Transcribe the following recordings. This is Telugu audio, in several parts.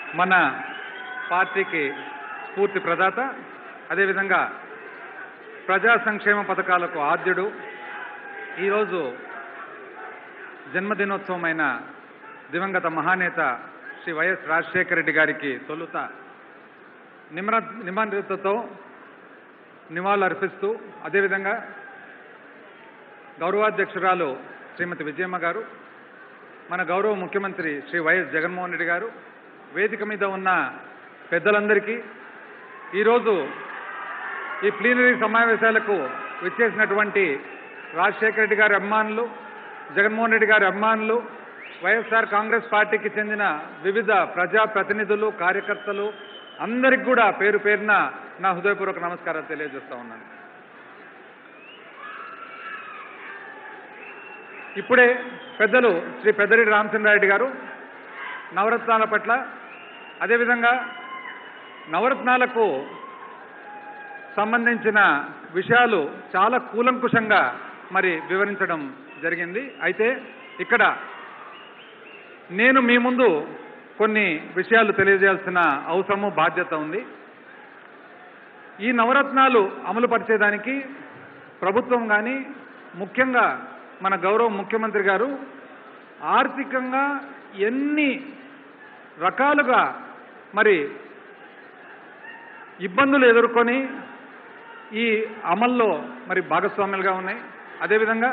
మన పార్టీకి స్ఫూర్తి ప్రదాత అదేవిధంగా ప్రజా సంక్షేమ పథకాలకు ఆద్యుడు ఈరోజు జన్మదినోత్సవమైన దివంగత మహానేత శ్రీ వైఎస్ రాజశేఖర రెడ్డి గారికి తొలుత నిమ్ర నిమగ్నతతో నివాళులు అర్పిస్తూ అదేవిధంగా గౌరవాధ్యక్షురాలు శ్రీమతి విజయమ్మ గారు మన గౌరవ ముఖ్యమంత్రి శ్రీ వైఎస్ జగన్మోహన్ రెడ్డి గారు వేదిక మీద ఉన్న పెద్దలందరికీ ఈరోజు ఈ ప్లీనరీ సమావేశాలకు విచ్చేసినటువంటి రాజశేఖర రెడ్డి గారి అభిమానులు జగన్మోహన్ రెడ్డి గారి అభిమానులు వైఎస్ఆర్ కాంగ్రెస్ పార్టీకి చెందిన వివిధ ప్రజా ప్రతినిధులు కార్యకర్తలు అందరికి కూడా పేరు పేరున నా హృదయపూర్వక నమస్కారాలు తెలియజేస్తా ఉన్నాను ఇప్పుడే పెద్దలు శ్రీ పెద్దరెడ్డి రామచంద్రారెడ్డి గారు నవరత్నాల పట్ల అదేవిధంగా నవరత్నాలకు సంబంధించిన విషయాలు చాలా కూలంకుషంగా మరి వివరించడం జరిగింది అయితే ఇక్కడ నేను మీ ముందు కొన్ని విషయాలు తెలియజేయాల్సిన అవసరము బాధ్యత ఉంది ఈ నవరత్నాలు అమలు పరిచేదానికి ప్రభుత్వం కానీ ముఖ్యంగా మన గౌరవ ముఖ్యమంత్రి గారు ఆర్థికంగా ఎన్ని రకాలుగా మరి ఇబ్బందులు ఎదుర్కొని ఈ అమల్లో మరి భాగస్వాములుగా ఉన్నాయి అదేవిధంగా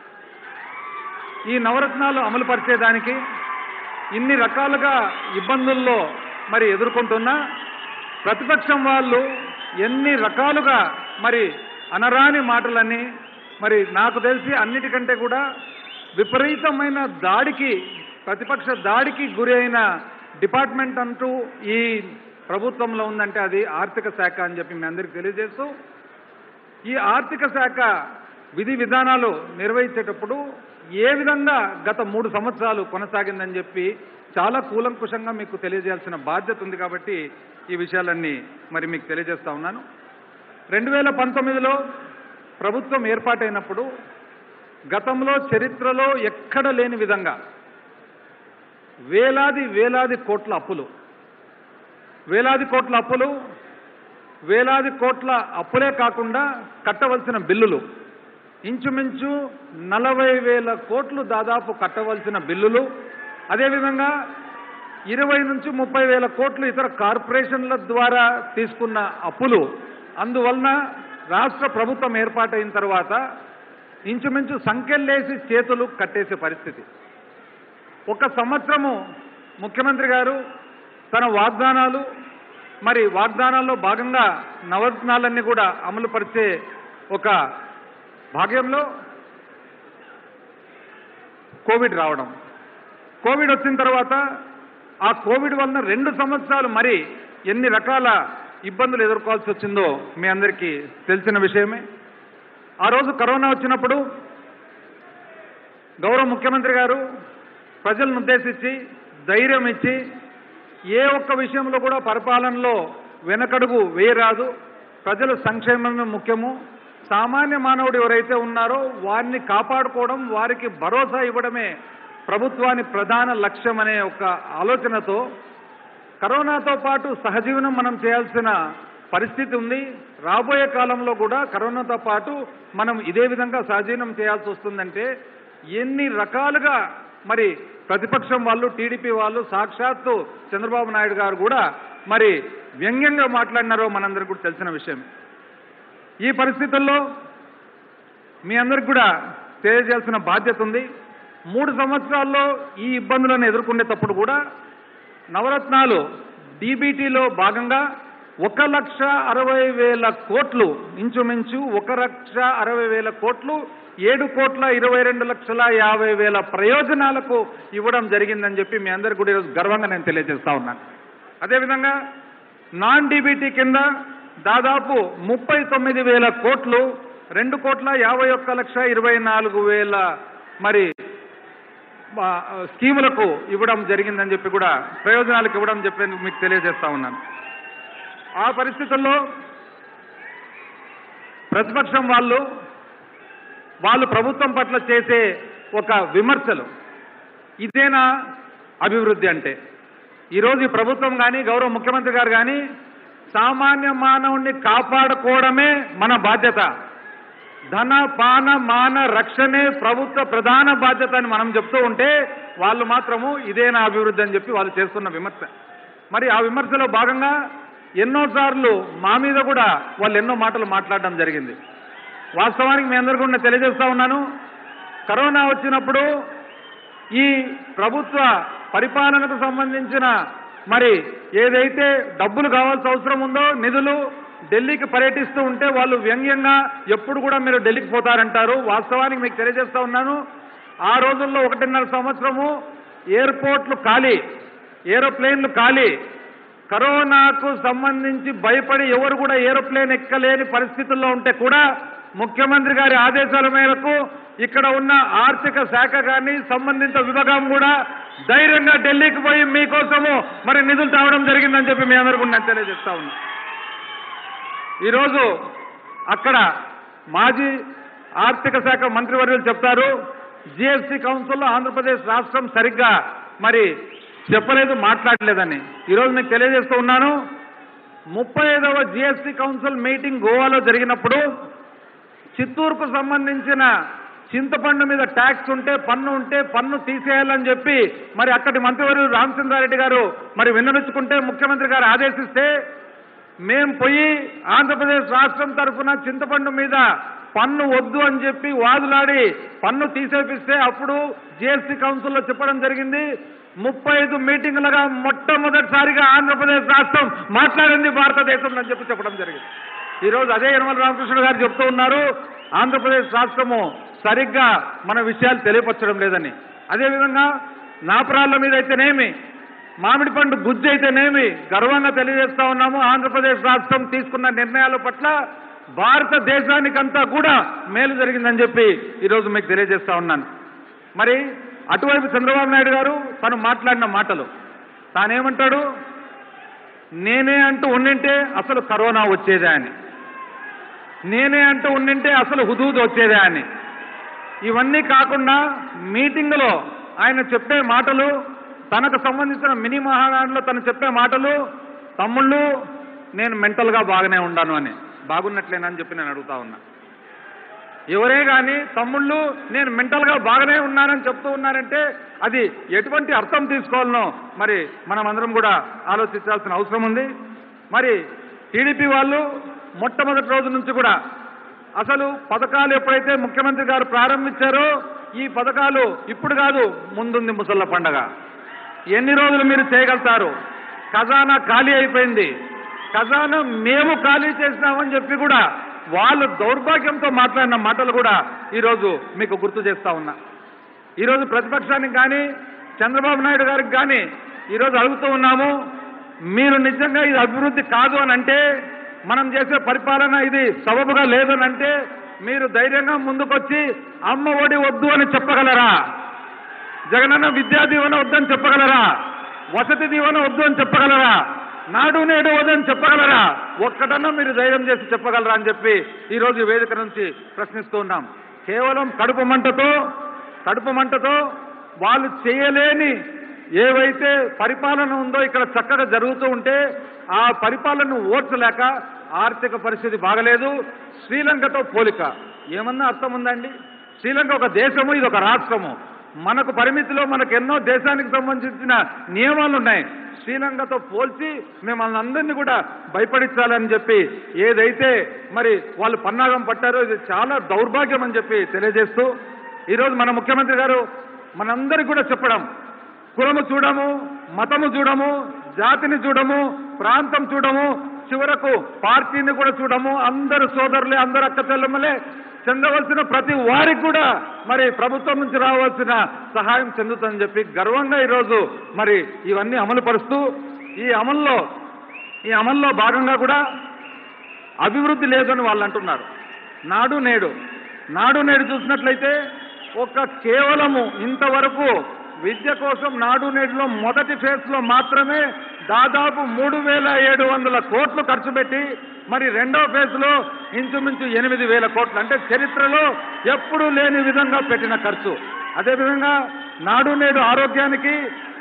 ఈ నవరత్నాలు అమలు పరిచేదానికి ఇన్ని రకాలుగా ఇబ్బందుల్లో మరి ఎదుర్కొంటున్న ప్రతిపక్షం వాళ్ళు ఎన్ని రకాలుగా మరి అనరాని మాటలని మరి నాకు తెలిసి అన్నిటికంటే కూడా విపరీతమైన దాడికి ప్రతిపక్ష దాడికి గురి అయిన డిపార్ట్మెంట్ అంటూ ఈ ప్రభుత్వంలో ఉందంటే అది ఆర్థిక శాఖ అని చెప్పి మీ అందరికీ తెలియజేస్తూ ఈ ఆర్థిక శాఖ విధి విధానాలు నిర్వహించేటప్పుడు ఏ విధంగా గత మూడు సంవత్సరాలు కొనసాగిందని చెప్పి చాలా కూలంకుషంగా మీకు తెలియజేయాల్సిన బాధ్యత ఉంది కాబట్టి ఈ విషయాలన్నీ మరి మీకు తెలియజేస్తా ఉన్నాను రెండు వేల పంతొమ్మిదిలో ప్రభుత్వం ఏర్పాటైనప్పుడు గతంలో చరిత్రలో ఎక్కడ లేని విధంగా వేలాది వేలాది కోట్ల అప్పులు వేలాది కోట్ల అప్పులు వేలాది కోట్ల అప్పులే కాకుండా కట్టవలసిన బిల్లులు ఇంచుమించు నలభై వేల కోట్లు దాదాపు కట్టవలసిన బిల్లులు అదేవిధంగా ఇరవై నుంచి ముప్పై వేల కోట్లు ఇతర కార్పొరేషన్ల ద్వారా తీసుకున్న అప్పులు అందువలన రాష్ట్ర ప్రభుత్వం ఏర్పాటైన తర్వాత ఇంచుమించు సంఖ్యలేసి చేతులు కట్టేసే పరిస్థితి ఒక సంవత్సరము ముఖ్యమంత్రి గారు తన వాగ్దానాలు మరి వాగ్దానాల్లో భాగంగా నవరత్నాలన్నీ కూడా అమలు పరిచే ఒక భాగ్యంలో కోవిడ్ రావడం కోవిడ్ వచ్చిన తర్వాత ఆ కోవిడ్ వలన రెండు సంవత్సరాలు మరి ఎన్ని రకాల ఇబ్బందులు ఎదుర్కోవాల్సి వచ్చిందో మీ అందరికీ తెలిసిన విషయమే ఆ రోజు కరోనా వచ్చినప్పుడు గౌరవ ముఖ్యమంత్రి గారు ప్రజలను ఉద్దేశించి ధైర్యం ఇచ్చి ఏ ఒక్క విషయంలో కూడా పరిపాలనలో వెనకడుగు వేయరాదు ప్రజల సంక్షేమమే ముఖ్యము సామాన్య మానవుడు ఎవరైతే ఉన్నారో వారిని కాపాడుకోవడం వారికి భరోసా ఇవ్వడమే ప్రభుత్వాన్ని ప్రధాన లక్ష్యం అనే ఒక ఆలోచనతో కరోనాతో పాటు సహజీవనం మనం చేయాల్సిన పరిస్థితి ఉంది రాబోయే కాలంలో కూడా కరోనాతో పాటు మనం ఇదే విధంగా సహజీవనం చేయాల్సి వస్తుందంటే ఎన్ని రకాలుగా మరి ప్రతిపక్షం వాళ్ళు టీడీపీ వాళ్ళు సాక్షాత్తు చంద్రబాబు నాయుడు గారు కూడా మరి వ్యంగ్యంగా మాట్లాడినారో మనందరికీ కూడా తెలిసిన విషయం ఈ పరిస్థితుల్లో మీ అందరికి కూడా తెలియజేయాల్సిన బాధ్యత ఉంది మూడు సంవత్సరాల్లో ఈ ఇబ్బందులను ఎదుర్కొనేటప్పుడు కూడా నవరత్నాలు డీబీటీలో భాగంగా ఒక లక్ష అరవై వేల కోట్లు ఇంచుమించు ఒక లక్ష అరవై వేల కోట్లు ఏడు కోట్ల ఇరవై రెండు లక్షల యాభై వేల ప్రయోజనాలకు ఇవ్వడం జరిగిందని చెప్పి మీ అందరికీ కూడా ఈరోజు గర్వంగా నేను తెలియజేస్తా ఉన్నాను అదేవిధంగా నాన్ డీబీటీ కింద దాదాపు ముప్పై తొమ్మిది వేల కోట్లు రెండు కోట్ల యాభై ఒక్క లక్ష ఇరవై నాలుగు వేల మరి ఆ, స్కీములకు ఇవ్వడం జరిగిందని చెప్పి కూడా ప్రయోజనాలకు ఇవ్వడం చెప్పి మీకు తెలియజేస్తా ఉన్నాను ఆ పరిస్థితుల్లో ప్రతిపక్షం వాళ్ళు వాళ్ళు ప్రభుత్వం పట్ల చేసే ఒక విమర్శలు ఇదేనా అభివృద్ధి అంటే ఈరోజు ఈ ప్రభుత్వం కానీ గౌరవ ముఖ్యమంత్రి గారు కానీ సామాన్య మానవుణ్ణి కాపాడుకోవడమే మన బాధ్యత ధన పాన మాన రక్షణే ప్రభుత్వ ప్రధాన బాధ్యత అని మనం చెప్తూ ఉంటే వాళ్ళు మాత్రము ఇదే నా అభివృద్ధి అని చెప్పి వాళ్ళు చేస్తున్న విమర్శ మరి ఆ విమర్శలో భాగంగా ఎన్నోసార్లు మా మీద కూడా వాళ్ళు ఎన్నో మాటలు మాట్లాడడం జరిగింది వాస్తవానికి మీ అందరికీ కూడా తెలియజేస్తా ఉన్నాను కరోనా వచ్చినప్పుడు ఈ ప్రభుత్వ పరిపాలనకు సంబంధించిన మరి ఏదైతే డబ్బులు కావాల్సిన అవసరం ఉందో నిధులు ఢిల్లీకి పర్యటిస్తూ ఉంటే వాళ్ళు వ్యంగ్యంగా ఎప్పుడు కూడా మీరు ఢిల్లీకి పోతారంటారు వాస్తవానికి మీకు తెలియజేస్తా ఉన్నాను ఆ రోజుల్లో ఒకటిన్నర సంవత్సరము ఎయిర్పోర్ట్లు ఖాళీ ఏరోప్లేన్లు ఖాళీ కరోనాకు సంబంధించి భయపడి ఎవరు కూడా ఏరోప్లేన్ ఎక్కలేని పరిస్థితుల్లో ఉంటే కూడా ముఖ్యమంత్రి గారి ఆదేశాల మేరకు ఇక్కడ ఉన్న ఆర్థిక శాఖ కానీ సంబంధిత విభాగం కూడా ధైర్యంగా ఢిల్లీకి పోయి మీకోసము మరి నిధులు తేవడం జరిగిందని చెప్పి మీ అందరికీ నేను తెలియజేస్తా ఉన్నా ఈరోజు అక్కడ మాజీ ఆర్థిక శాఖ మంత్రివర్యులు చెప్తారు జిఎస్టీ కౌన్సిల్లో ఆంధ్రప్రదేశ్ రాష్ట్రం సరిగ్గా మరి చెప్పలేదు మాట్లాడలేదని ఈరోజు మీకు తెలియజేస్తూ ఉన్నాను ముప్పై ఐదవ జిఎస్టీ కౌన్సిల్ మీటింగ్ గోవాలో జరిగినప్పుడు చిత్తూరుకు సంబంధించిన చింతపండు మీద ట్యాక్స్ ఉంటే పన్ను ఉంటే పన్ను తీసేయాలని చెప్పి మరి అక్కడి మంత్రివర్యులు రామచంద్రారెడ్డి గారు మరి విన్నవించుకుంటే ముఖ్యమంత్రి గారు ఆదేశిస్తే మేం పోయి ఆంధ్రప్రదేశ్ రాష్ట్రం తరఫున చింతపండు మీద పన్ను వద్దు అని చెప్పి వాదులాడి పన్ను తీసేపిస్తే అప్పుడు జిఎస్టీ కౌన్సిల్లో చెప్పడం జరిగింది ముప్పై ఐదు మీటింగులుగా మొట్టమొదటిసారిగా ఆంధ్రప్రదేశ్ రాష్ట్రం మాట్లాడింది భారతదేశంలో అని చెప్పి చెప్పడం జరిగింది ఈరోజు అదే యనమల రామకృష్ణ గారు చెప్తూ ఉన్నారు ఆంధ్రప్రదేశ్ రాష్ట్రము సరిగ్గా మన విషయాలు తెలియపరచడం లేదని అదేవిధంగా నాపరాళ్ళ మీద అయితేనేమి మామిడి పండు గుజ్జు అయితేనేమి గర్వంగా తెలియజేస్తా ఉన్నాము ఆంధ్రప్రదేశ్ రాష్ట్రం తీసుకున్న నిర్ణయాల పట్ల భారతదేశానికంతా కూడా మేలు జరిగిందని చెప్పి ఈరోజు మీకు తెలియజేస్తా ఉన్నాను మరి అటువైపు చంద్రబాబు నాయుడు గారు తను మాట్లాడిన మాటలు తానేమంటాడు నేనే అంటూ ఉండింటే అసలు కరోనా వచ్చేదే అని నేనే అంటూ ఉండింటే అసలు హుదూద్ వచ్చేదే అని ఇవన్నీ కాకుండా మీటింగ్లో ఆయన చెప్పే మాటలు తనకు సంబంధించిన మినీ మహానాడులో తను చెప్పే మాటలు తమ్ముళ్ళు నేను మెంటల్గా బాగానే ఉన్నాను అని బాగున్నట్లేనని చెప్పి నేను అడుగుతా ఉన్నా ఎవరే కానీ తమ్ముళ్ళు నేను మెంటల్గా బాగానే ఉన్నానని చెప్తూ ఉన్నారంటే అది ఎటువంటి అర్థం తీసుకోవాలనో మరి మనం అందరం కూడా ఆలోచించాల్సిన అవసరం ఉంది మరి టీడీపీ వాళ్ళు మొట్టమొదటి రోజు నుంచి కూడా అసలు పథకాలు ఎప్పుడైతే ముఖ్యమంత్రి గారు ప్రారంభించారో ఈ పథకాలు ఇప్పుడు కాదు ముందుంది ముసళ్ళ పండగ ఎన్ని రోజులు మీరు చేయగలుగుతారు ఖజానా ఖాళీ అయిపోయింది ఖజానా మేము ఖాళీ చేసినామని చెప్పి కూడా వాళ్ళు దౌర్భాగ్యంతో మాట్లాడిన మాటలు కూడా ఈరోజు మీకు గుర్తు చేస్తా ఉన్నా ఈరోజు ప్రతిపక్షానికి కానీ చంద్రబాబు నాయుడు గారికి కానీ ఈరోజు అడుగుతూ ఉన్నాము మీరు నిజంగా ఇది అభివృద్ధి కాదు అని అంటే మనం చేసే పరిపాలన ఇది సబబుగా లేదని అంటే మీరు ధైర్యంగా ముందుకొచ్చి అమ్మ ఒడి వద్దు అని చెప్పగలరా జగనన్న విద్యా దీవెన వద్దని చెప్పగలరా వసతి దీవెన వద్దు అని చెప్పగలరా నాడు నేడు వద్దని చెప్పగలరా ఒక్కటన్నా మీరు ధైర్యం చేసి చెప్పగలరా అని చెప్పి ఈరోజు ఈ వేదిక నుంచి ప్రశ్నిస్తూ ఉన్నాం కేవలం కడుపు మంటతో కడుపు మంటతో వాళ్ళు చేయలేని ఏవైతే పరిపాలన ఉందో ఇక్కడ చక్కగా జరుగుతూ ఉంటే ఆ పరిపాలనను ఓర్చలేక ఆర్థిక పరిస్థితి బాగలేదు శ్రీలంకతో పోలిక ఏమన్నా అర్థం ఉందండి శ్రీలంక ఒక దేశము ఇది ఒక రాష్ట్రము మనకు పరిమితిలో మనకు ఎన్నో దేశానికి సంబంధించిన నియమాలు ఉన్నాయి శ్రీలంకతో పోల్చి మిమ్మల్ని అందరినీ కూడా భయపడించాలని చెప్పి ఏదైతే మరి వాళ్ళు పన్నాగం పట్టారో ఇది చాలా దౌర్భాగ్యం అని చెప్పి తెలియజేస్తూ ఈరోజు మన ముఖ్యమంత్రి గారు మనందరికీ కూడా చెప్పడం కులము చూడము మతము చూడము జాతిని చూడము ప్రాంతం చూడము చివరకు పార్టీని కూడా చూడము అందరు సోదరులే అందరు అక్క చెల్లెమ్మలే చెందవలసిన ప్రతి వారికి కూడా మరి ప్రభుత్వం నుంచి రావాల్సిన సహాయం చెందుతుందని చెప్పి గర్వంగా ఈరోజు మరి ఇవన్నీ అమలు పరుస్తూ ఈ అమల్లో ఈ అమల్లో భాగంగా కూడా అభివృద్ధి లేదని వాళ్ళు అంటున్నారు నాడు నేడు నాడు నేడు చూసినట్లయితే ఒక కేవలము ఇంతవరకు విద్య కోసం నాడు నేడులో మొదటి ఫేజ్లో మాత్రమే దాదాపు మూడు వేల ఏడు వందల కోట్లు ఖర్చు పెట్టి మరి రెండో ఫేజ్లో ఇంచుమించు ఎనిమిది వేల కోట్లు అంటే చరిత్రలో ఎప్పుడూ లేని విధంగా పెట్టిన ఖర్చు అదేవిధంగా నాడు నేడు ఆరోగ్యానికి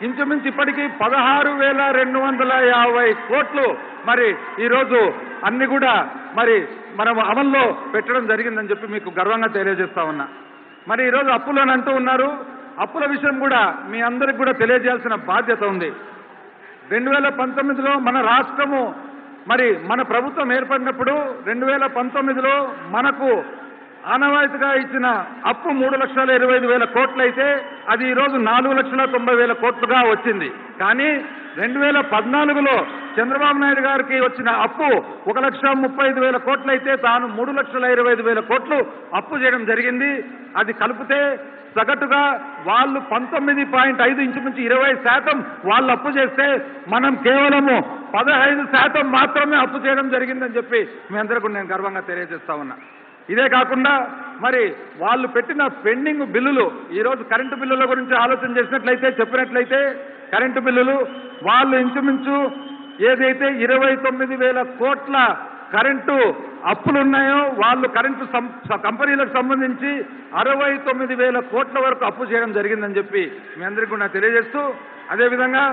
ఇంచుమించు ఇప్పటికీ పదహారు వేల రెండు వందల యాభై కోట్లు మరి ఈరోజు అన్ని కూడా మరి మనం అమల్లో పెట్టడం జరిగిందని చెప్పి మీకు గర్వంగా తెలియజేస్తా ఉన్నా మరి ఈరోజు అప్పులు అని అంటూ ఉన్నారు అప్పుల విషయం కూడా మీ అందరికి కూడా తెలియజేయాల్సిన బాధ్యత ఉంది రెండు వేల పంతొమ్మిదిలో మన రాష్ట్రము మరి మన ప్రభుత్వం ఏర్పడినప్పుడు రెండు వేల పంతొమ్మిదిలో మనకు ఆనవాయితీగా ఇచ్చిన అప్పు మూడు లక్షల ఇరవై ఐదు వేల కోట్లు అయితే అది ఈరోజు నాలుగు లక్షల తొంభై వేల కోట్లుగా వచ్చింది కానీ రెండు వేల పద్నాలుగులో చంద్రబాబు నాయుడు గారికి వచ్చిన అప్పు ఒక లక్ష ముప్పై ఐదు వేల కోట్లు అయితే తాను మూడు లక్షల ఇరవై ఐదు వేల కోట్లు అప్పు చేయడం జరిగింది అది కలిపితే సగటుగా వాళ్ళు పంతొమ్మిది పాయింట్ ఐదు ఇంచుమించు ఇరవై శాతం వాళ్ళు అప్పు చేస్తే మనం కేవలము పదహైదు శాతం మాత్రమే అప్పు చేయడం జరిగిందని చెప్పి మీ అందరికీ నేను గర్వంగా తెలియజేస్తా ఉన్నా ఇదే కాకుండా మరి వాళ్ళు పెట్టిన పెండింగ్ బిల్లులు ఈరోజు కరెంటు బిల్లుల గురించి ఆలోచన చేసినట్లయితే చెప్పినట్లయితే కరెంటు బిల్లులు వాళ్ళు ఇంచుమించు ఏదైతే ఇరవై తొమ్మిది వేల కోట్ల కరెంటు అప్పులు ఉన్నాయో వాళ్ళు కరెంటు సం- స- కంపెనీలకు సంబంధించి అరవై తొమ్మిది వేల కోట్ల వరకు అప్పు చేయడం జరిగిందని చెప్పి మీ అందరికీ కూడా తెలియజేస్తూ అదేవిధంగా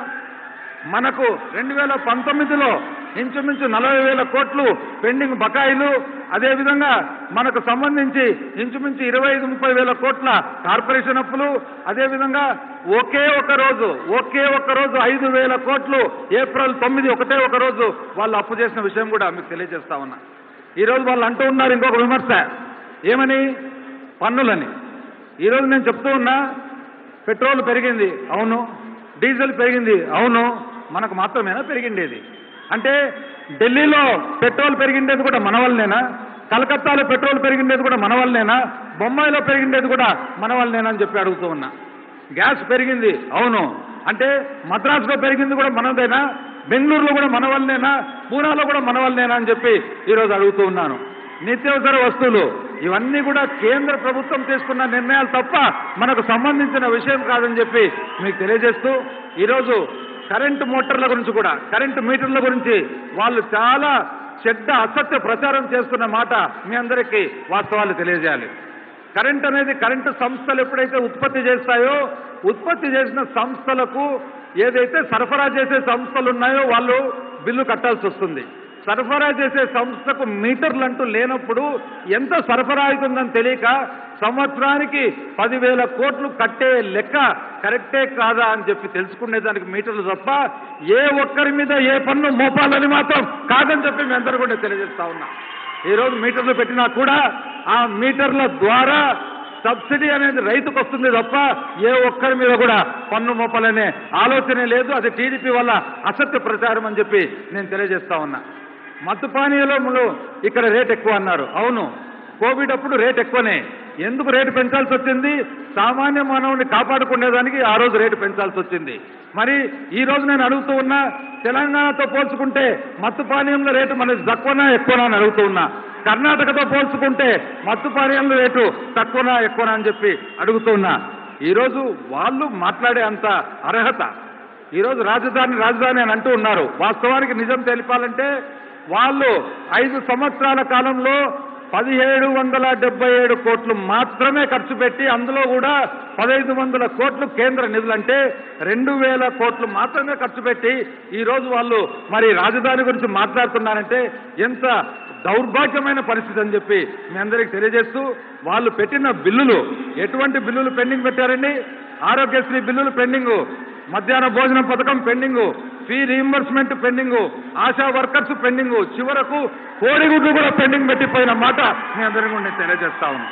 మనకు రెండు వేల పంతొమ్మిదిలో ఇంచుమించు నలభై వేల కోట్లు పెండింగ్ బకాయిలు అదేవిధంగా మనకు సంబంధించి ఇంచుమించు ఇరవై ఐదు ముప్పై వేల కోట్ల కార్పొరేషన్ అప్పులు అదేవిధంగా ఒకే ఒక రోజు ఒకే ఒక రోజు ఐదు వేల కోట్లు ఏప్రిల్ తొమ్మిది ఒకటే ఒక రోజు వాళ్ళు అప్పు చేసిన విషయం కూడా మీకు తెలియజేస్తా ఉన్నా ఈరోజు వాళ్ళు అంటూ ఉన్నారు ఇంకొక విమర్శ ఏమని పన్నులని ఈరోజు నేను చెప్తూ ఉన్నా పెట్రోల్ పెరిగింది అవును డీజిల్ పెరిగింది అవును మనకు మాత్రమేనా పెరిగిండేది అంటే ఢిల్లీలో పెట్రోల్ పెరిగిండేది కూడా మన వల్లనేనా కలకత్తాలో పెట్రోల్ పెరిగిండేది కూడా మన వల్లనేనా బొంబాయిలో పెరిగిండేది కూడా మన వల్లనేనా అని చెప్పి అడుగుతూ ఉన్నా గ్యాస్ పెరిగింది అవును అంటే మద్రాసులో పెరిగింది కూడా మనదేనా బెంగళూరులో కూడా మన వల్లనేనా పూనాలో కూడా మన వల్లనేనా అని చెప్పి ఈరోజు అడుగుతూ ఉన్నాను నిత్యావసర వస్తువులు ఇవన్నీ కూడా కేంద్ర ప్రభుత్వం తీసుకున్న నిర్ణయాలు తప్ప మనకు సంబంధించిన విషయం కాదని చెప్పి మీకు తెలియజేస్తూ ఈరోజు కరెంటు మోటార్ల గురించి కూడా కరెంటు మీటర్ల గురించి వాళ్ళు చాలా చెడ్డ అసత్య ప్రచారం చేస్తున్న మాట మీ అందరికీ వాస్తవాలు తెలియజేయాలి కరెంట్ అనేది కరెంటు సంస్థలు ఎప్పుడైతే ఉత్పత్తి చేస్తాయో ఉత్పత్తి చేసిన సంస్థలకు ఏదైతే సరఫరా చేసే సంస్థలు ఉన్నాయో వాళ్ళు బిల్లు కట్టాల్సి వస్తుంది సరఫరా చేసే సంస్థకు మీటర్లు అంటూ లేనప్పుడు ఎంత సరఫరా అవుతుందని తెలియక సంవత్సరానికి పదివేల కోట్లు కట్టే లెక్క కరెక్టే కాదా అని చెప్పి తెలుసుకునేదానికి మీటర్లు తప్ప ఏ ఒక్కరి మీద ఏ పన్ను మోపాలని మాత్రం కాదని చెప్పి మీ అందరూ కూడా తెలియజేస్తా ఉన్నా ఈ రోజు మీటర్లు పెట్టినా కూడా ఆ మీటర్ల ద్వారా సబ్సిడీ అనేది రైతుకు వస్తుంది తప్ప ఏ ఒక్కరి మీద కూడా పన్ను మోపాలనే ఆలోచనే లేదు అది టీడీపీ వల్ల అసత్య ప్రచారం అని చెప్పి నేను తెలియజేస్తా ఉన్నా మత్తు పానీయాలు ఇక్కడ రేట్ ఎక్కువ అన్నారు అవును కోవిడ్ అప్పుడు రేట్ ఎక్కువనే ఎందుకు రేటు పెంచాల్సి వచ్చింది సామాన్య మానవుని కాపాడుకునేదానికి ఆ రోజు రేటు పెంచాల్సి వచ్చింది మరి ఈ రోజు నేను అడుగుతూ ఉన్నా తెలంగాణతో పోల్చుకుంటే మత్తు పానీయంలో రేటు మనది తక్కువనా ఎక్కువనా అని అడుగుతూ ఉన్నా కర్ణాటకతో పోల్చుకుంటే మత్తు పానీయంలో రేటు తక్కువనా ఎక్కువనా అని చెప్పి అడుగుతూ ఉన్నా ఈరోజు వాళ్ళు మాట్లాడే అంత అర్హత ఈరోజు రాజధాని రాజధాని అని అంటూ ఉన్నారు వాస్తవానికి నిజం తెలిపాలంటే వాళ్ళు ఐదు సంవత్సరాల కాలంలో పదిహేడు వందల డెబ్బై ఏడు కోట్లు మాత్రమే ఖర్చు పెట్టి అందులో కూడా పదహైదు వందల కోట్లు కేంద్ర నిధులు అంటే రెండు వేల కోట్లు మాత్రమే ఖర్చు పెట్టి ఈ రోజు వాళ్ళు మరి రాజధాని గురించి మాట్లాడుతున్నారంటే ఎంత దౌర్భాగ్యమైన పరిస్థితి అని చెప్పి మీ అందరికి తెలియజేస్తూ వాళ్ళు పెట్టిన బిల్లులు ఎటువంటి బిల్లులు పెండింగ్ పెట్టారండి ఆరోగ్యశ్రీ బిల్లులు పెండింగ్ మధ్యాహ్న భోజనం పథకం pending fee reimbursement pending ASHA workers pending చివరకు కోడిగుడ్లు కూడా పెండింగ్ పెట్టిపోయిన మాట మీ అందరికీ కూడా నేను తెలియజేస్తా ఉన్నాను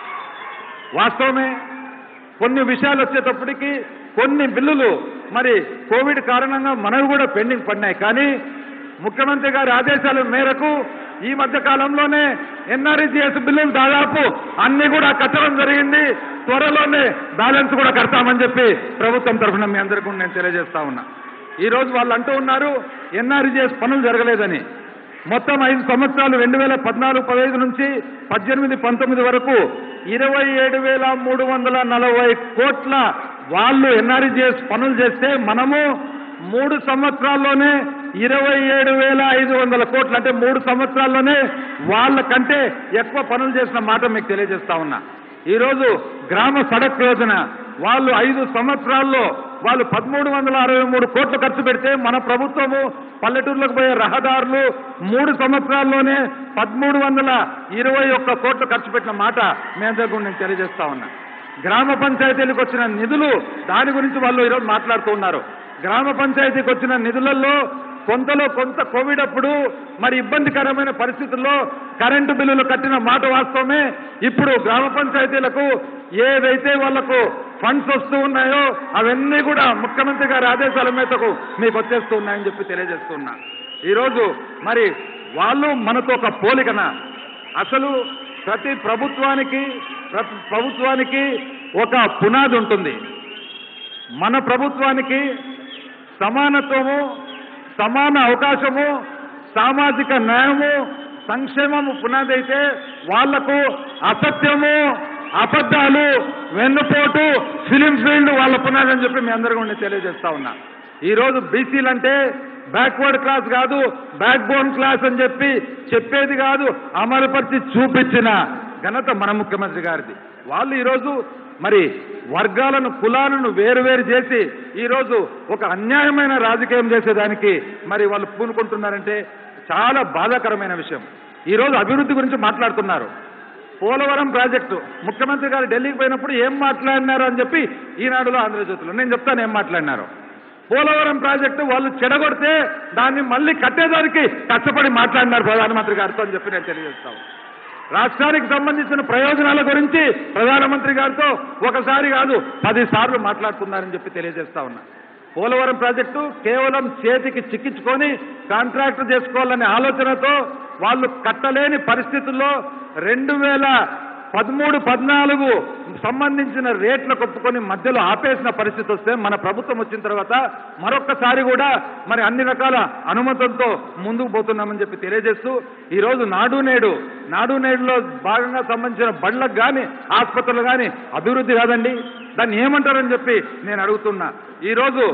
వాస్తవమే కొన్ని విషయాలు వచ్చేటప్పటికి కొన్ని బిల్లులు మరి కోవిడ్ కారణంగా మనవి కూడా పెండింగ్ పడినాయి కానీ ముఖ్యమంత్రి గారి ఆదేశాల మేరకు ఈ మధ్య కాలంలోనే ఎన్ఆర్ఈజిఎస్ బిల్లులు దాదాపు అన్ని కూడా కట్టడం జరిగింది త్వరలోనే బ్యాలెన్స్ కూడా కడతామని చెప్పి ప్రభుత్వం తరఫున మీ అందరికీ కూడా నేను తెలియజేస్తా ఉన్నా ఈ రోజు వాళ్ళు అంటూ ఉన్నారు ఎన్ఆర్ఈజిఎస్ పనులు జరగలేదని మొత్తం ఐదు సంవత్సరాలు రెండు వేల పద్నాలుగు పదహైదు నుంచి పద్దెనిమిది పంతొమ్మిది వరకు ఇరవై ఏడు వేల మూడు వందల నలభై కోట్ల వాళ్ళు ఎన్ఆర్ఈజిఎస్ పనులు చేస్తే మనము మూడు సంవత్సరాల్లోనే ఇరవై ఏడు వేల ఐదు వందల కోట్లు అంటే మూడు సంవత్సరాల్లోనే వాళ్ళ కంటే ఎక్కువ పనులు చేసిన మాట మీకు తెలియజేస్తా ఉన్నా ఈరోజు గ్రామ సడక్ యోజన వాళ్ళు ఐదు సంవత్సరాల్లో వాళ్ళు పదమూడు వందల అరవై మూడు కోట్లు ఖర్చు పెడితే మన ప్రభుత్వము పల్లెటూర్లకు పోయే రహదారులు మూడు సంవత్సరాల్లోనే పదమూడు వందల ఇరవై ఒక్క కోట్లు ఖర్చు పెట్టిన మాట మీ అందరికీ నేను తెలియజేస్తా ఉన్నా గ్రామ పంచాయతీలకు వచ్చిన నిధులు దాని గురించి వాళ్ళు ఈరోజు మాట్లాడుతూ ఉన్నారు గ్రామ పంచాయతీకి వచ్చిన నిధులలో కొంతలో కొంత కోవిడ్ అప్పుడు మరి ఇబ్బందికరమైన పరిస్థితుల్లో కరెంటు బిల్లులు కట్టిన మాట వాస్తవమే ఇప్పుడు గ్రామ పంచాయతీలకు ఏదైతే వాళ్లకు ఫండ్స్ వస్తూ ఉన్నాయో అవన్నీ కూడా ముఖ్యమంత్రి గారి ఆదేశాల మేరకు మీకు వచ్చేస్తూ ఉన్నాయని చెప్పి తెలియజేస్తున్నా ఈరోజు మరి వాళ్ళు మనతో ఒక పోలికన అసలు ప్రతి ప్రభుత్వానికి ప్రతి ప్రభుత్వానికి ఒక పునాది ఉంటుంది మన ప్రభుత్వానికి సమానత్వము సమాన అవకాశము సామాజిక న్యాయము సంక్షేమము పునాది అయితే వాళ్లకు అసత్యము అబద్ధాలు వెన్నుపోటు ఫిలిం ఫీల్డ్ వాళ్ళ పునాది అని చెప్పి మీ అందరికీ నేను తెలియజేస్తా ఉన్నా ఈ రోజు బీసీలు అంటే బ్యాక్వర్డ్ క్లాస్ కాదు బ్యాక్ బోన్ క్లాస్ అని చెప్పి చెప్పేది కాదు అమలుపరిచి చూపించిన ఘనత మన ముఖ్యమంత్రి గారిది వాళ్ళు ఈరోజు మరి వర్గాలను కులాలను వేరువేరు చేసి ఈరోజు ఒక అన్యాయమైన రాజకీయం చేసేదానికి మరి వాళ్ళు పూనుకుంటున్నారంటే చాలా బాధాకరమైన విషయం ఈరోజు అభివృద్ధి గురించి మాట్లాడుతున్నారు పోలవరం ప్రాజెక్టు ముఖ్యమంత్రి గారు ఢిల్లీకి పోయినప్పుడు ఏం మాట్లాడినారు అని చెప్పి ఈనాడులో ఆంధ్రజ్యోతిలో నేను చెప్తాను ఏం మాట్లాడినారు పోలవరం ప్రాజెక్టు వాళ్ళు చెడగొడితే దాన్ని మళ్ళీ కట్టేదానికి కష్టపడి మాట్లాడినారు ప్రధానమంత్రి గారితో అని చెప్పి నేను తెలియజేస్తాను రాష్ట్రానికి సంబంధించిన ప్రయోజనాల గురించి ప్రధానమంత్రి గారితో ఒకసారి కాదు పది సార్లు మాట్లాడుతున్నారని చెప్పి తెలియజేస్తా ఉన్నా పోలవరం ప్రాజెక్టు కేవలం చేతికి చిక్కించుకొని కాంట్రాక్ట్ చేసుకోవాలనే ఆలోచనతో వాళ్ళు కట్టలేని పరిస్థితుల్లో రెండు వేల పదమూడు పద్నాలుగు సంబంధించిన రేట్ల కొప్పుకొని మధ్యలో ఆపేసిన పరిస్థితి వస్తే మన ప్రభుత్వం వచ్చిన తర్వాత మరొక్కసారి కూడా మరి అన్ని రకాల అనుమతులతో ముందుకు పోతున్నామని చెప్పి తెలియజేస్తూ ఈరోజు నాడు నేడు నాడు నేడులో భాగంగా సంబంధించిన బళ్ళకు కానీ ఆసుపత్రులు కానీ అభివృద్ధి కాదండి దాన్ని ఏమంటారని చెప్పి నేను అడుగుతున్నా ఈరోజు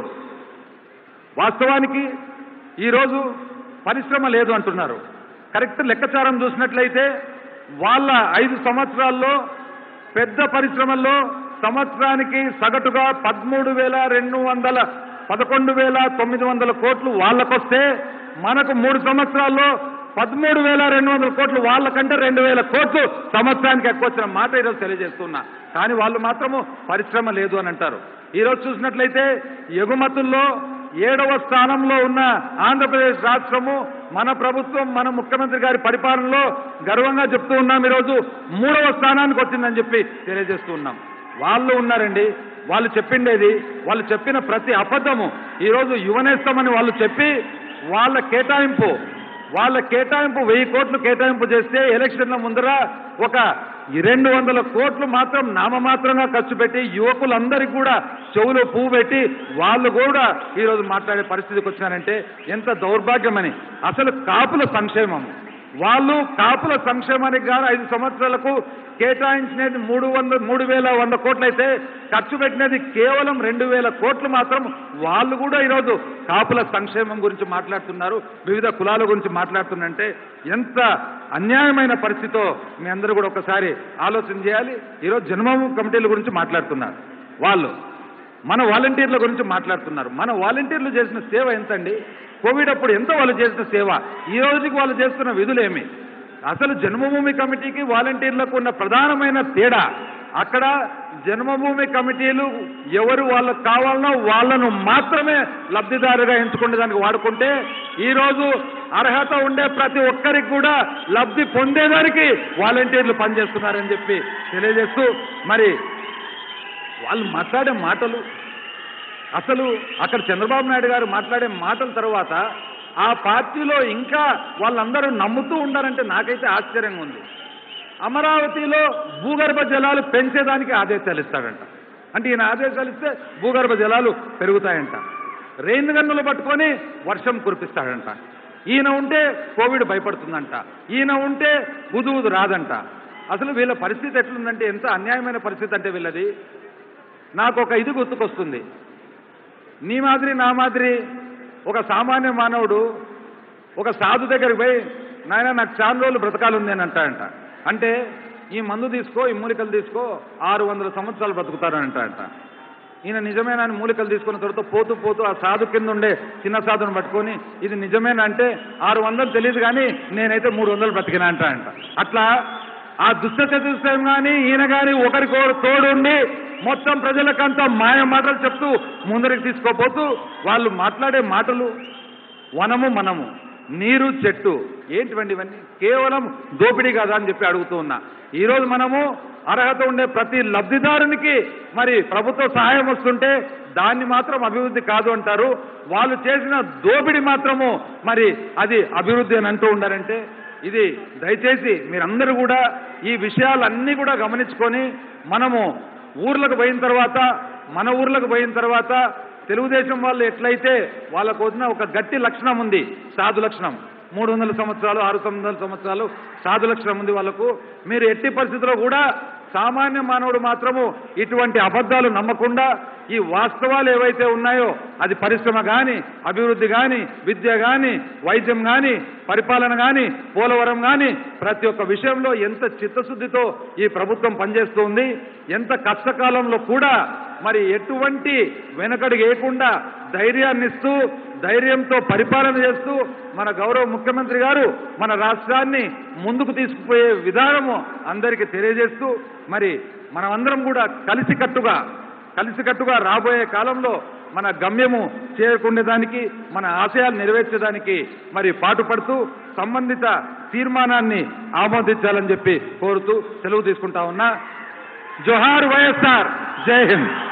వాస్తవానికి ఈరోజు పరిశ్రమ లేదు అంటున్నారు కరెక్ట్ లెక్కచారం చూసినట్లయితే వాళ్ళ ఐదు సంవత్సరాల్లో పెద్ద పరిశ్రమల్లో సంవత్సరానికి సగటుగా పదమూడు వేల రెండు వందల పదకొండు వేల తొమ్మిది వందల కోట్లు వాళ్ళకొస్తే మనకు మూడు సంవత్సరాల్లో పదమూడు వేల రెండు వందల కోట్లు వాళ్ళకంటే రెండు వేల కోట్లు సంవత్సరానికి ఎక్కువ వచ్చిన మాట ఈరోజు తెలియజేస్తున్నా కానీ వాళ్ళు మాత్రము పరిశ్రమ లేదు అని అంటారు ఈరోజు చూసినట్లయితే ఎగుమతుల్లో ఏడవ స్థానంలో ఉన్న ఆంధ్రప్రదేశ్ రాష్ట్రము మన ప్రభుత్వం మన ముఖ్యమంత్రి గారి పరిపాలనలో గర్వంగా చెప్తూ ఉన్నాం ఈరోజు మూడవ స్థానానికి వచ్చిందని చెప్పి తెలియజేస్తూ ఉన్నాం వాళ్ళు ఉన్నారండి వాళ్ళు చెప్పిండేది వాళ్ళు చెప్పిన ప్రతి అబద్ధము ఈరోజు యువనేస్తామని వాళ్ళు చెప్పి వాళ్ళ కేటాయింపు వాళ్ళ కేటాయింపు వెయ్యి కోట్లు కేటాయింపు చేస్తే ఎలక్షన్ల ముందర ఒక రెండు వందల కోట్లు మాత్రం నామమాత్రంగా ఖర్చు పెట్టి యువకులందరికీ కూడా చెవులో పువ్వు పెట్టి వాళ్ళు కూడా ఈరోజు మాట్లాడే పరిస్థితికి వచ్చినారంటే ఎంత దౌర్భాగ్యమని అసలు కాపుల సంక్షేమం వాళ్ళు కాపుల సంక్షేమానికి గాను ఐదు సంవత్సరాలకు కేటాయించినది మూడు వంద మూడు వేల వంద కోట్లయితే ఖర్చు పెట్టినది కేవలం రెండు వేల కోట్లు మాత్రం వాళ్ళు కూడా ఈరోజు కాపుల సంక్షేమం గురించి మాట్లాడుతున్నారు వివిధ కులాల గురించి మాట్లాడుతున్నారంటే ఎంత అన్యాయమైన పరిస్థితితో మీ అందరూ కూడా ఒకసారి ఆలోచన చేయాలి ఈరోజు జన్మభూమి కమిటీల గురించి మాట్లాడుతున్నారు వాళ్ళు మన వాలంటీర్ల గురించి మాట్లాడుతున్నారు మన వాలంటీర్లు చేసిన సేవ ఎంతండి కోవిడ్ అప్పుడు ఎంత వాళ్ళు చేసిన సేవ ఈ రోజుకి వాళ్ళు చేస్తున్న విధులేమి అసలు జన్మభూమి కమిటీకి వాలంటీర్లకు ఉన్న ప్రధానమైన తేడా అక్కడ జన్మభూమి కమిటీలు ఎవరు వాళ్ళకు కావాలనో వాళ్ళను మాత్రమే లబ్ధిదారుగా ఎంచుకునే దానికి వాడుకుంటే ఈరోజు అర్హత ఉండే ప్రతి ఒక్కరికి కూడా లబ్ధి పొందేదానికి వాలంటీర్లు పనిచేస్తున్నారని చెప్పి తెలియజేస్తూ మరి వాళ్ళు మాట్లాడే మాటలు అసలు అక్కడ చంద్రబాబు నాయుడు గారు మాట్లాడే మాటల తర్వాత ఆ పార్టీలో ఇంకా వాళ్ళందరూ నమ్ముతూ ఉండారంటే నాకైతే ఆశ్చర్యంగా ఉంది అమరావతిలో భూగర్భ జలాలు పెంచేదానికి ఆదేశాలు ఇస్తాడంట అంటే ఈయన ఆదేశాలు ఇస్తే భూగర్భ జలాలు పెరుగుతాయంట రెయిన్ గన్నులు పట్టుకొని వర్షం కురిపిస్తాడంట ఈయన ఉంటే కోవిడ్ భయపడుతుందంట ఈయన ఉంటే ఉదు రాదంట అసలు వీళ్ళ పరిస్థితి ఎట్లుందంటే ఎంత అన్యాయమైన పరిస్థితి అంటే వీళ్ళది నాకు ఒక ఇది గుర్తుకొస్తుంది నీ మాదిరి నా మాదిరి ఒక సామాన్య మానవుడు ఒక సాధు దగ్గరికి పోయి నాయన నాకు చాలా రోజులు బ్రతకాలుంది అని అంటాడంట అంటే ఈ మందు తీసుకో ఈ మూలికలు తీసుకో ఆరు వందల సంవత్సరాలు బ్రతుకుతారని అంటాడంట ఈయన నిజమేనా అని మూలికలు తీసుకున్న తర్వాత పోతూ పోతూ ఆ సాధు కింద ఉండే చిన్న సాధును పట్టుకొని ఇది నిజమేనా అంటే ఆరు వందలు తెలియదు కానీ నేనైతే మూడు వందలు బతికినా అంట అంట అట్లా ఆ దుష్ట చతుష్టయం కానీ ఈయన కానీ ఒకరికొకరు తోడుండి మొత్తం ప్రజలకంతా మాయ మాటలు చెప్తూ ముందరికి తీసుకోపోతూ వాళ్ళు మాట్లాడే మాటలు వనము మనము నీరు చెట్టు ఏంటివండి ఇవన్నీ కేవలం దోపిడీ కాదా అని చెప్పి అడుగుతూ ఉన్నా ఈరోజు మనము అర్హత ఉండే ప్రతి లబ్ధిదారునికి మరి ప్రభుత్వ సహాయం వస్తుంటే దాన్ని మాత్రం అభివృద్ధి కాదు అంటారు వాళ్ళు చేసిన దోపిడీ మాత్రము మరి అది అభివృద్ధి అని అంటూ ఉండారంటే ఇది దయచేసి మీరందరూ కూడా ఈ విషయాలన్నీ కూడా గమనించుకొని మనము ఊర్లకు పోయిన తర్వాత మన ఊర్లకు పోయిన తర్వాత తెలుగుదేశం వాళ్ళు ఎట్లయితే వాళ్ళకు వచ్చిన ఒక గట్టి లక్షణం ఉంది సాధు లక్షణం మూడు వందల సంవత్సరాలు ఆరు వందల సంవత్సరాలు సాధు లక్షణం ఉంది వాళ్ళకు మీరు ఎట్టి పరిస్థితుల్లో కూడా సామాన్య మానవుడు మాత్రము ఇటువంటి అబద్ధాలు నమ్మకుండా ఈ వాస్తవాలు ఏవైతే ఉన్నాయో అది పరిశ్రమ కానీ అభివృద్ధి కానీ విద్య కానీ వైద్యం కానీ పరిపాలన కానీ పోలవరం కానీ ప్రతి ఒక్క విషయంలో ఎంత చిత్తశుద్ధితో ఈ ప్రభుత్వం పనిచేస్తుంది ఎంత కష్టకాలంలో కూడా మరి ఎటువంటి వెనకడుగు వేయకుండా ధైర్యాన్ని ఇస్తూ ధైర్యంతో పరిపాలన చేస్తూ మన గౌరవ ముఖ్యమంత్రి గారు మన రాష్ట్రాన్ని ముందుకు తీసుకుపోయే విధానము అందరికీ తెలియజేస్తూ మరి మనమందరం కూడా కలిసికట్టుగా కలిసికట్టుగా రాబోయే కాలంలో మన గమ్యము చేరుకునేదానికి మన ఆశయాలు నెరవేర్చేదానికి మరి పాటుపడుతూ సంబంధిత తీర్మానాన్ని ఆమోదించాలని చెప్పి కోరుతూ సెలవు తీసుకుంటా ఉన్నా జోహార్ వైఎస్ఆర్ జై హింద్